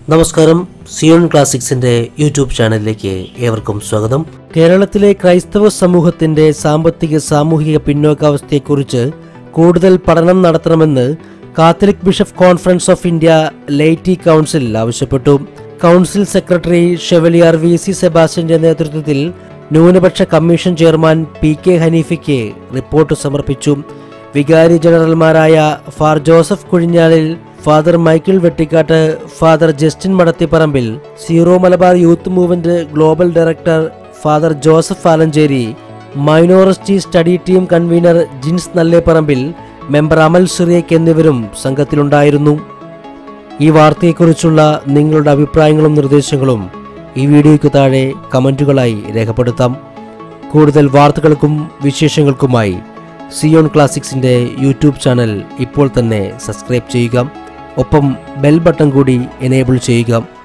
നമസ്കാരം Zion ക്ലാസിക്സിന്റെ YouTube ചാനലിലേക്ക് ഏവർക്കും സ്വാഗതം കേരളത്തിലെ ക്രൈസ്തവ സമൂഹത്തിന്റെ സാമ്പത്തിക സാമൂഹിക പിന്നോക്കാവസ്ഥയെക്കുറിച്ച് കൂടുതൽ പഠനം നടത്തണമെന്ന് Catholic bishop conference of India laity council ആവശ്യപ്പെട്ടു council secretary chevalier V C സെബാസ്റ്റ്യന്റെ നേതൃത്വത്തിൽ ന്യൂനപക്ഷ കമ്മീഷൻ ചെയർമാൻ പി കെ ഹനീഫയ്ക്ക് റിപ്പോർട്ട് സമർപ്പിച്ചു വികാരി ജനറൽമാരായ ഫാർ Joseph Kuzhinjalil father Michael Vettikkattu father Justin Madathipparambil Syro Malabar youth movement global director father Joseph Alencherry minority study team convener Jins Nalleparambil member Amal Cyriac എന്നിവരും സംഘത്തിലുണ്ടായിരുന്നു ഈ വാർത്തയെക്കുറിച്ചുള്ള നിങ്ങളുടെ അഭിപ്രായങ്ങളും നിർദ്ദേശങ്ങളും ഈ വീഡിയോയ്ക്ക് താഴെ കമൻറ്റുകളായി രേഖപ്പെടുത്താം കൂടുതൽ വാർത്തകൾക്കും വിശേഷങ്ങൾക്കുമായി സിയോൺ ക്ലാസിക്സിൻ്റെ യൂട്യൂബ് ചാനൽ ഇപ്പോൾ തന്നെ സബ്സ്ക്രൈബ് ചെയ്യുക ഒപ്പം ബെൽ ബട്ടൺ കൂടി എനേബിൾ ചെയ്യുക